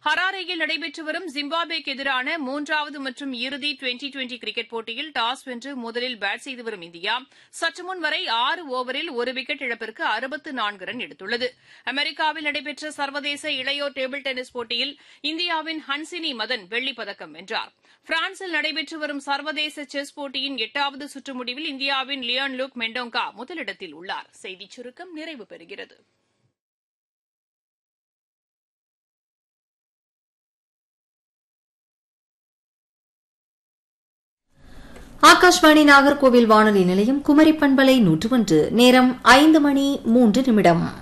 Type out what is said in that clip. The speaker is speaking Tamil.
ஹராரேயில் நடைபெற்று வரும் ஜிம்பாப்வேக்கு எதிரான மூன்றாவது மற்றும் இறுதி டுவெண்டி டுவெண்டி கிரிக்கெட் போட்டியில் டாஸ் வென்று முதலில் பேட் செய்து வரும் இந்தியா சற்றுமுன் வரை ஆறு ஓவரில் ஒரு விக்கெட் இழப்பிற்கு அறுபத்து நான்கு ரன் எடுத்துள்ளது அமெரிக்காவில் நடைபெற்ற சர்வதேச இளையோர் டேபிள் டென்னிஸ் போட்டியில் இந்தியாவின் ஹன்சினி மதன் வெள்ளிப் பதக்கம் வென்றார் பிரான்சில் நடைபெற்று வரும் சர்வதேச செஸ் போட்டியின் எட்டாவது சுற்று முடிவில் இந்தியாவின் லியான் லுக் மெண்டோங்கா முதலிடத்தில் உள்ளார் செய்திச் சுருக்கம் நிறைவு பெறுகிறது ஆகாஷ்வாணி நாகர்கோவில் வானொலி நிலையம் குமரி பண்பலை நூற்று ஒன்று நேரம் ஐந்து மணி மூன்று நிமிடம்